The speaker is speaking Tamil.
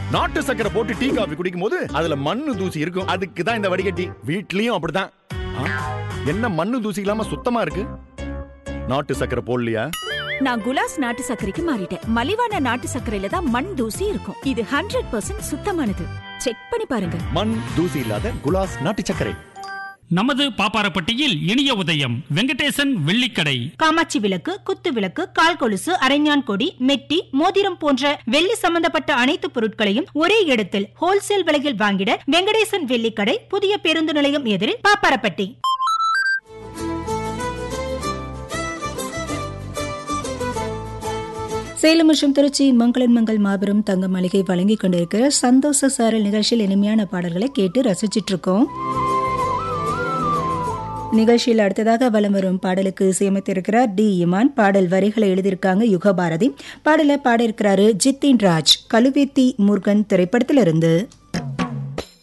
நாட்டு சக்கரை போட்டு டீ காபி குடிக்கும் போது அதுல மண்ணு தூசி இருக்கும் அதுக்கு தான் இந்த வடிகட்டி வீட்லயும் அப்படிதான் ஆ, என்ன மண்ணு தூசி இல்லாம சுத்தமா இருக்கு நாட்டு சக்கரை போடலையா நான் குலாஸ் நாட்டு சர்க்கரைக்கு மாறிட்டேன் மலிவான நாட்டு சர்க்கரையில தான் மண் தூசி இருக்கும் இது ஹண்ட்ரட் பர்சன்ட் சுத்தமானது செக் பண்ணி பாருங்க மண் தூசி இல்லாத குலாஸ் நாட்டு சர்க்கரை நமது பாப்பாரப்பட்டியில் இனிய உதயம் வெங்கடேசன் வெள்ளிக்கடை காமாட்சி விளக்கு குத்து விளக்கு கால் கொலுசு அரைஞான் கொடி மெட்டி மோதிரம் போன்ற வெள்ளி சம்பந்தப்பட்ட அனைத்து பொருட்களையும் ஒரே இடத்தில் ஹோல்சேல் விலையில் வாங்கிட வெங்கடேசன் வெள்ளிக்கடை புதிய பேருந்து நிலையம் எதிரில் பாப்பாரப்பட்டி சேலம் மற்றும் திருச்சி மங்களன் மங்கள் மாபெரும் தங்க மாளிகை வழங்கி கொண்டிருக்கிற சந்தோஷ சாரல் நிகழ்ச்சியில் இனிமையான பாடல்களை கேட்டு ரசிச்சிட்டு இருக்கோம் நிகழ்ச்சியில் அடுத்ததாக வலம் வரும் பாடலுக்கு இசையமைத்திருக்கிறார் டி இமான் பாடல் வரிகளை எழுதியிருக்காங்க யுகபாரதி பாடலை பாடியிருக்கிறாரு ஜித்தின் ராஜ் கழுவேத்தி முருகன் திரைப்படத்திலிருந்து